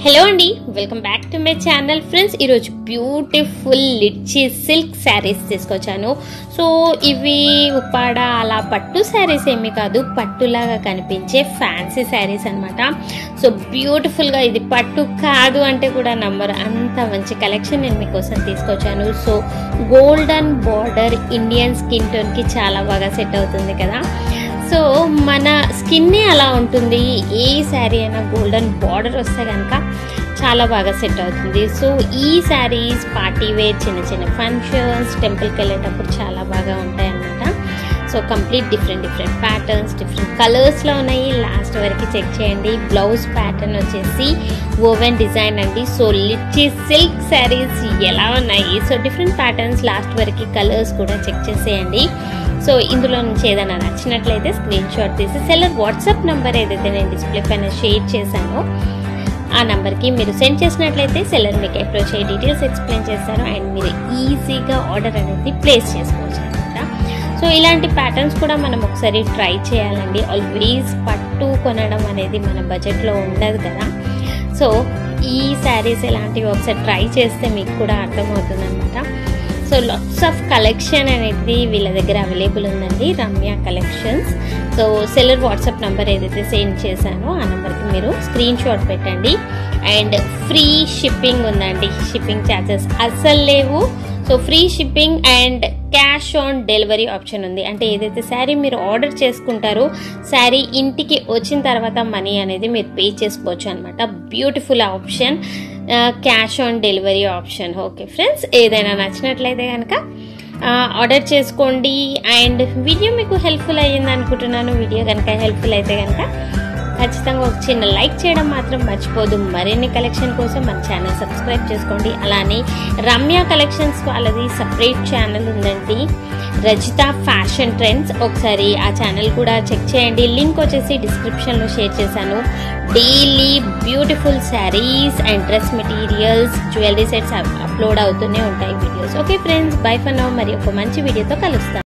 hello అండి welcome back to my channel friends ఈరోజు beautiful litchi silk sarees తీసుకొచ్చాను so ఇవి ఉప్పాడ అలా పట్టు శారీస్ ఏమి కాదు పట్టులాగా కనిపించే ఫ్యాన్సీ శారీస్ అనమాట సో బ్యూటిఫుల్గా ఇది పట్టు కాదు అంటే కూడా నమ్మరు అంత మంచి కలెక్షన్ నేను మీకోసం తీసుకొచ్చాను so golden border Indian skin టోన్కి చాలా బాగా సెట్ అవుతుంది కదా సో మన స్కిన్నే అలా ఉంటుంది ఏ శారీ అయినా గోల్డెన్ బార్డర్ వస్తే కనుక చాలా బాగా సెట్ అవుతుంది సో ఈ శారీస్ పార్టీ వేర్ చిన్న చిన్న ఫంక్షన్స్ టెంపుల్కి వెళ్ళేటప్పుడు చాలా బాగా ఉంటాయి అన్నమాట so complete different different patterns different కలర్స్లో ఉన్నాయి లాస్ట్ వరకు చెక్ చేయండి బ్లౌజ్ ప్యాటర్న్ వచ్చేసి ఓవెన్ డిజైన్ అండి సో లిచ్చి సిల్క్ శారీస్ ఎలా ఉన్నాయి సో డిఫరెంట్ ప్యాటర్న్స్ లాస్ట్ వరకు కలర్స్ కూడా చెక్ చేసేయండి సో ఇందులో నుంచి ఏదైనా నచ్చినట్లయితే స్క్రీన్ షాట్ తీసి సెల్లర్ వాట్సాప్ నెంబర్ ఏదైతే నేను డిస్ప్లే పైన షేర్ చేశానో ఆ నెంబర్కి మీరు సెండ్ చేసినట్లయితే సెల్లర్ మీకు అప్రోచ్ అయ్యే డీటెయిల్స్ ఎక్స్ప్లెయిన్ చేస్తారు అండ్ మీరు ఈజీగా ఆర్డర్ అనేది ప్లేస్ చేసుకోవచ్చు అనమాట సో ఇలాంటి ప్యాటర్న్స్ కూడా మనం ఒకసారి ట్రై చేయాలండి ఆల్వేస్ పట్టు కొనడం అనేది మన బడ్జెట్లో ఉండదు కదా సో ఈ శారీస్ ఇలాంటివి ఒకసారి ట్రై చేస్తే మీకు కూడా అర్థమవుతుంది అనమాట సో లాట్స్ ఆఫ్ కలెక్షన్ అనేది వీళ్ళ దగ్గర అవైలబుల్ ఉందండి Ramya collections so seller WhatsApp number ఏదైతే సెండ్ చేశానో ఆ నెంబర్కి మీరు స్క్రీన్ షాట్ పెట్టండి అండ్ ఫ్రీ షిప్పింగ్ ఉందండి షిప్పింగ్ ఛార్జెస్ అస్సలు లేవు so free shipping and cash on delivery option ఉంది అంటే ఏదైతే శారీ మీరు ఆర్డర్ చేసుకుంటారో శారీ ఇంటికి వచ్చిన తర్వాత మనీ అనేది మీరు పే చేసుకోవచ్చు అనమాట beautiful option cash on delivery option okay friends ఏదైనా నచ్చినట్లయితే కనుక ఆర్డర్ చేసుకోండి అండ్ వీడియో మీకు హెల్ప్ఫుల్ అయ్యింది అనుకుంటున్నాను వీడియో కనుక హెల్ప్ఫుల్ అయితే కనుక ఖచ్చితంగా ఒక చిన్న లైక్ చేయడం మాత్రం మర్చిపోదు మరిన్ని కలెక్షన్ కోసం మన ఛానల్ సబ్స్క్రైబ్ చేసుకోండి అలానే రమ్య కలెక్షన్స్ వాళ్ళది సపరేట్ ఛానల్ ఉందండి రజిత ఫ్యాషన్ ట్రెండ్స్ ఒకసారి ఆ ఛానల్ కూడా చెక్ చేయండి లింక్ వచ్చేసి డిస్క్రిప్షన్లో షేర్ చేశాను daily beautiful sarees and dress materials jewellery sets upload అవుతూనే ఉంటాయి videos okay friends bye for now మరి ఒక మంచి వీడియోతో కలుస్తాను